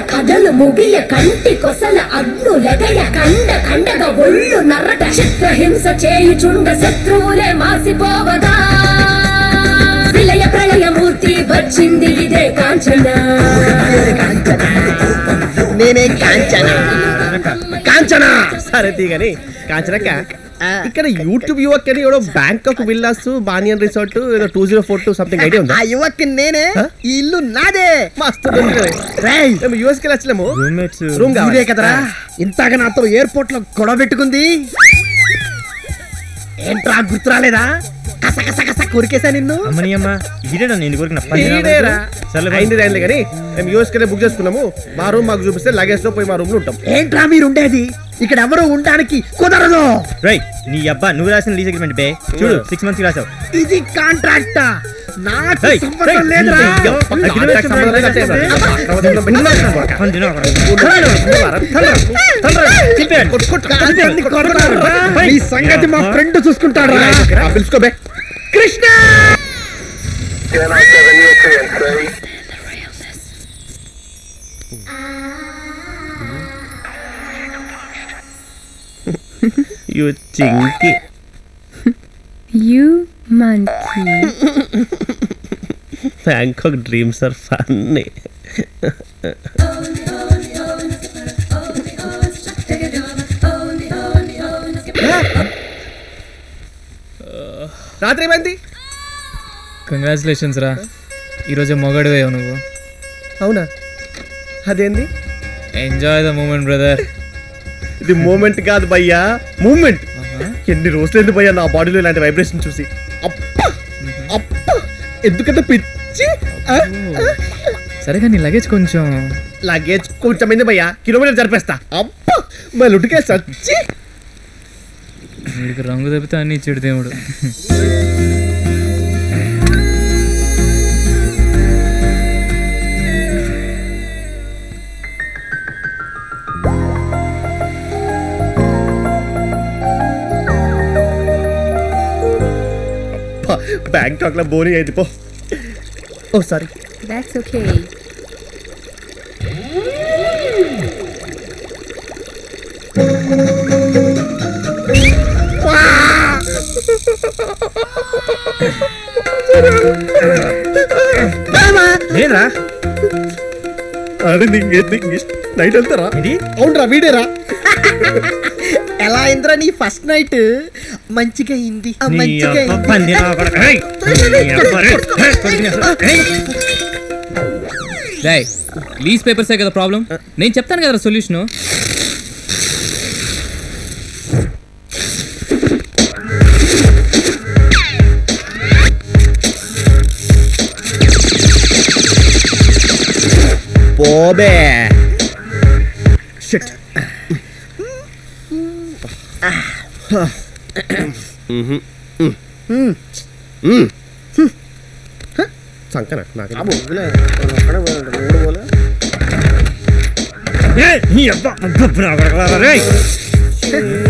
కథలు ముగియ కంటి కొసల అగ్ను లెగయ కండ కండగ ఒళ్ళు నర్రట చిత్రహింస చేయుచుండ శత్రువులే మాసిపోవగా విలయ ప్రళయమూర్తి వచ్చింది ఇదే కాంచన నేనే కాంచన కాంచనా సరే తీగని కాంచనక్క ఇక్కడ యూట్యూబ్ యువక్ అని ఎవడో బ్యాంకాక్ విల్లాస్ బానియన్ రిసార్ట్ ఏదో two zero four two something idea ఉందా ఆ యువక్కి నేనే ఈ ఇల్లు నాదే మస్తు మేము యూఎస్ కి వచ్చలేము రూమ్మేట్స్ రూమ్ కావాలి ఇదే కదరా ఇంతగా నాతో ఎయిర్పోర్ట్ లో గొడవ పెట్టుకుంది ఏంట్రా గుర్తు రాలేదా కస కస కస కొరికేసా నిన్ను అమ్మని అమ్మ ఈడేడా నేను కొరికిన ఈడేరా. సర్లే బాయ్. అయింది అయింది కానీ మేము యూఎస్ కి బుక్ చేసుకున్నాము మా రూమ్ మాకు చూపిస్తే లగేజ్ లో పోయి మా రూమ్ లో ఉంటాం ఏంట్రా మీరు ఉండేది ఇక్కడ ఎవరు ఉండడానికి కుదరదు రేయ్ నీ అబ్బా నువ్వు రాసిన లీజ్ అగ్రిమెంట్ బే చూడు సిక్స్ మంత్స్ రాసావు ఇది కాంట్రాక్ట్ నాకు ఏయ్, సంబంధం ఏయ్, లేదురా అయ్యో, కాంట్రాక్ట్ సంబంధం లేదు అంటే ఫోన్ తిను అక్కడ. కాంట్రాక్ట్ని కొడతారురా. మీ సంగతి మా ఫ్రెండ్ చూసుకుంటాడు పిలుచుకోబే కృష్ణ యూ చింకి You monkey. Bangkok dreams are funny రాత్రి ఏమైంది కంగ్రాచులేషన్స్ రా ఈరోజు మొగడివేవు నువ్వు అవునా అదేంది ఎంజాయ్ ద మూమెంట్ బ్రదర్ ఇది మూమెంట్ కాదు భయ్యా మూమెంట్ ఎన్ని రోజులైంది భయ్యా నా బాడీలో ఇలాంటి వైబ్రేషన్ చూసి అప్పా అప్పా ఎందుకంత పిచ్చి ఆ, సరే కానీ లగేజ్ కొంచెం లగేజ్ కొంచెం అయింది భయ్యా కిలోమీటర్ జరిపేస్తా అప్పా మా లుటికే సచ్చి వీడికి రంగు తప్పితే అన్ని ఇచ్చాడు దేవుడు బ్యాంకాక్ లో బోని అయింది పో ఓ సారీ That's okay. ఏంద్రా అరే నీకు నైట్ వెళ్తారా ఇది అవునరా వీడేరా ఎలా అయిందిరా నీ ఫస్ట్ నైట్ మంచిగా అయింది ఆ, నీ మంచిగా అబ్బా అయింది పంది నా కొడక. ఏయ్! నీ అబ్బా రేయ్! ఏయ్! కొడుకుని అసలు. ఏయ్! డాయ్ లీజ్ పేపర్సే కదా ప్రాబ్లం నేను చెప్తాను కదా సొల్యూషన్ పోబే షిట్ సంకన నాకు ఏయ్! నీ అబ్బా గబ్బు నా కొడక. రేయ్!